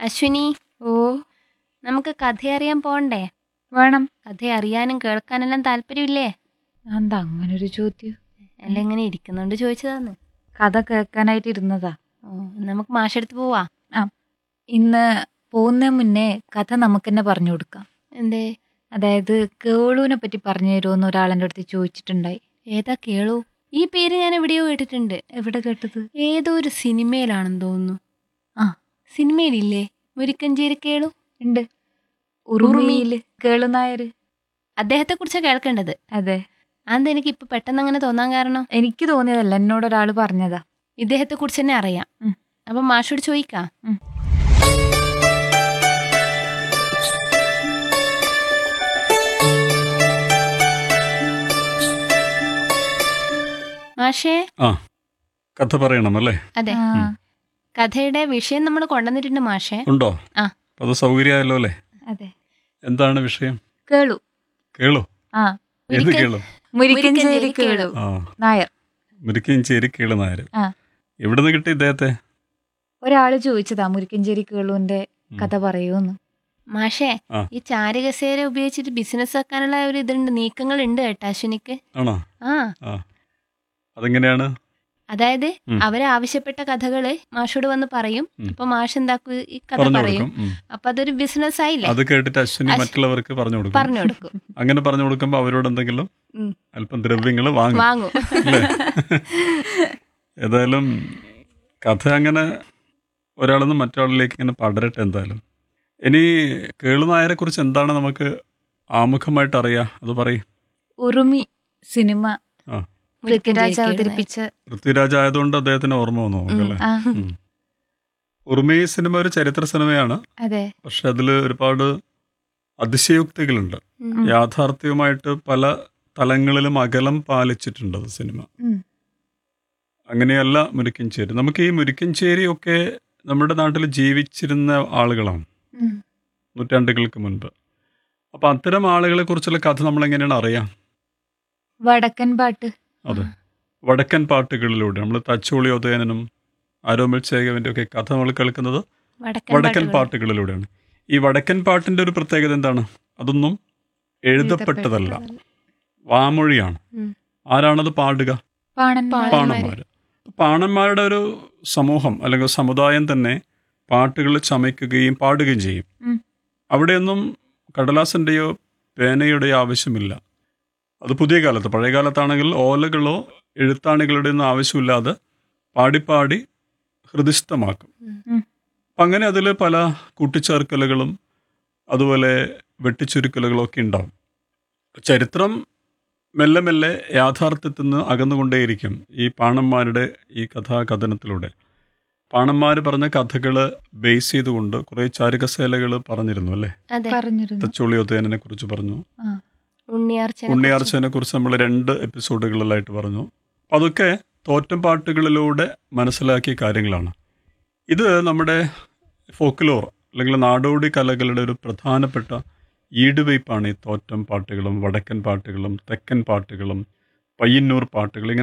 അശ്വിനി ഓ നമുക്ക് കഥ അറിയാൻ പോണ്ടേ വേണം കഥ അറിയാനും കേൾക്കാനെല്ലാം താല്പര്യമില്ലേ എന്താ അങ്ങനെ ഒരു ചോദ്യം അല്ല ഇങ്ങനെ ഇരിക്കുന്നുണ്ട് ചോദിച്ചതാന്ന് കഥ കേൾക്കാനായിട്ട് ഇരുന്നതാ ഓ നമുക്ക് മാഷെടുത്ത് പോവാ ഇന്ന് പോകുന്ന മുന്നേ കഥ നമുക്ക് തന്നെ പറഞ്ഞു കൊടുക്കാം എന്തേ അതായത് കേളൂനെ പറ്റി പറഞ്ഞു തരുമോന്ന് ഒരാളെൻ്റെ അടുത്ത് ചോദിച്ചിട്ടുണ്ടായി ഏതാ കേളു ഈ പേര് ഞാൻ എവിടെയോ കേട്ടിട്ടുണ്ട് എവിടെ കേട്ടത് ഏതോ ഒരു സിനിമയിലാണെന്ന് തോന്നുന്നു ആ. സിനിമയിലില്ലേ മുരിക്കഞ്ചേരി കേളു ഉണ്ട് ഉറുമിയില് കേളു നായർ അദ്ദേഹത്തെ കുറിച്ച് കേൾക്കേണ്ടത് അതെ അതെന്താ എനിക്ക് ഇപ്പൊ പെട്ടെന്ന് അങ്ങനെ തോന്നാൻ കാരണം എനിക്ക് തോന്നിയതല്ല എന്നോട് ഒരാൾ പറഞ്ഞതാ ഇദ്ദേഹത്തെ കുറിച്ച് തന്നെ അറിയാം ഉം. അപ്പൊ മാഷോട് ചോദിക്കാം ഉം. മാഷേ ആ കഥ പറയണം അല്ലേ അതെ ആ, കഥയുടെ വിഷയം നമ്മൾ കൊണ്ടുവന്നിട്ടുണ്ട് മാഷേ ഉണ്ടോ ആ. അപ്പൊ അത് സൗകര്യമായല്ലോ അല്ലേ അതെ എന്താണ് വിഷയം കേളു കേളോ ആ ഏത് മുരിക്കൻ- കേളോ മുരിക്കഞ്ചേരി മുരിക്കഞ്ചേരി കേളു ആ നായർ മുരിക്കഞ്ചേരി കേള് നായർ ആ. എവിടുന്ന് കിട്ടി ഇദ്ദേഹത്തെ ഒരാള് ചോദിച്ചതാ മുരിക്കഞ്ചേരി കേളുവിന്റെ ഉം. കഥ പറയൂന്ന് മാഷേ ആ. ഈ ചാരകസേര ഉപയോഗിച്ചിട്ട് ബിസിനസ് ആക്കാനുള്ള ഒരു ഇതുണ്ട് നീക്കങ്ങൾ ഉണ്ട് കേട്ടോ അശ്വിനിക്ക് ആണോ ആ ആ അതെങ്ങനെയാണ് അതായത് ഉം. അവരെ ആവശ്യപ്പെട്ട കഥകള് മാഷോട് വന്ന് പറയും ഉം. അപ്പൊ മാഷ് എന്താക്കും ഈ കഥ പറഞ്ഞു പറയും കൊടുക്കും ഉം. അപ്പൊ അതൊരു ബിസിനസ് ആയില്ലേ അത് കേട്ടിട്ട് അശ്വിനി അശ്വ- മറ്റുള്ളവർക്ക് പറഞ്ഞു കൊടുക്കും പറഞ്ഞു കൊടുക്കും അങ്ങനെ പറഞ്ഞു കൊടുക്കുമ്പോൾ അവരോട് എന്തെങ്കിലും ഉം. അല്പം ദ്രവ്യങ്ങൾ വാങ്ങും വാങ്ങും അല്ലേ ഏതായാലും കഥ അങ്ങനെ ഒരാളിൽ നിന്ന് മറ്റൊരാളിലേക്ക് ഇങ്ങനെ പടരട്ടെ എന്തായാലും ഇനി കേളുനായരെ കുറിച്ച് എന്താണ് നമുക്ക് ആമുഖമായിട്ട് അറിയാം അത് പറയും ഉറുമി സിനിമ ആ. പൃഥ്വിരാജ് അവതരിപ്പിച്ച പൃഥ്വിരാജ് ആയതുകൊണ്ട് അദ്ദേഹത്തിന് ഓർമ്മ വന്നു നമുക്കല്ലേ ആ ഉം. ഉറുമി സിനിമ ഒരു ചരിത്ര സിനിമയാണ് അതെ പക്ഷെ അതിൽ ഒരുപാട് അതിശയോക്തികളുണ്ട് ഉം. യാഥാർത്ഥ്യവുമായിട്ട് പല തലങ്ങളിലും അകലം പാലിച്ചിട്ടുണ്ട് അത് സിനിമ ഉം. അങ്ങനെയല്ല മുരിക്കഞ്ചേരി നമുക്ക് ഈ മുരിക്കഞ്ചേരി ഒക്കെ നമ്മുടെ നാട്ടിൽ ജീവിച്ചിരുന്ന ആളുകളാണ് ഉം. നൂറ്റാണ്ടുകൾക്ക് മുൻപ് അപ്പം അത്തരം ആളുകളെ കുറിച്ചുള്ള കഥ നമ്മൾ എങ്ങനെയാണ് അറിയാം വടക്കൻ പാട്ട് അതെ വടക്കൻ പാട്ടുകളിലൂടെ നമ്മൾ തച്ചോളി ഉദയനനും ആരോമൽ ചേകവിൻ്റെ ഒക്കെ കഥ നമ്മൾ കേൾക്കുന്നത് വടക്കൻ വടക്കൻ പാട്ടുകൾ. പാട്ടുകളിലൂടെയാണ് ഈ വടക്കൻ പാട്ടിൻ്റെ ഒരു പ്രത്യേകത എന്താണ് അതൊന്നും എഴുതപ്പെട്ടതല്ല വാമൊഴിയാണ് ഉം. ആരാണത് പാടുക പാണന്മാർ പാണന്മാര്. പാണന്മാർ പാണന്മാരുടെ ഒരു സമൂഹം അല്ലെങ്കിൽ സമുദായം തന്നെ പാട്ടുകൾ ചമയ്ക്കുകയും പാടുകയും ചെയ്യും ഉം. അവിടെയൊന്നും കടലാസിൻ്റെയോ പേനയുടെയോ ആവശ്യമില്ല അത് പുതിയ കാലത്ത് പഴയ കാലത്താണെങ്കിൽ ഓലകളോ എഴുത്താണികളുടെ ഒന്നും ആവശ്യമില്ലാതെ പാടിപ്പാടി ഹൃദിസ്ഥമാക്കും ഉം. അപ്പം അങ്ങനെ അതിൽ പല കൂട്ടിച്ചേർക്കലുകളും അതുപോലെ വെട്ടിച്ചുരുക്കലുകളും ഒക്കെ ഉണ്ടാവും ചരിത്രം മെല്ലെ മെല്ലെ യാഥാർത്ഥ്യത്തിൽ നിന്ന് അകന്നുകൊണ്ടേയിരിക്കും ഈ പാണന്മാരുടെ ഈ കഥാകഥനത്തിലൂടെ പാണന്മാർ പറഞ്ഞ കഥകൾ ബേസ് ചെയ്തുകൊണ്ട് കുറേ ചാരുകസേലകൾ പറഞ്ഞിരുന്നു അല്ലേ അതെ പറഞ്ഞിരുന്നു തച്ചോളി ഉദയനെ കുറിച്ച് പറഞ്ഞു ഉണ്ണിയാർച്ചനെ ഉണ്ണിയാർച്ചനെ കുറിച്ച് നമ്മൾ രണ്ട് എപ്പിസോഡുകളിലായിട്ട് പറഞ്ഞു അപ്പം അതൊക്കെ തോറ്റം പാട്ടുകളിലൂടെ മനസ്സിലാക്കിയ കാര്യങ്ങളാണ് ഇത് നമ്മുടെ ഫോക്ലോർ അല്ലെങ്കിൽ നാടോടി കലകളുടെ ഒരു പ്രധാനപ്പെട്ട ഈടുവയ്പ്പാണ് ഈ തോറ്റം പാട്ടുകളും വടക്കൻ പാട്ടുകളും തെക്കൻ പാട്ടുകളും പയ്യന്നൂർ പാട്ടുകൾ ഇങ്ങനെ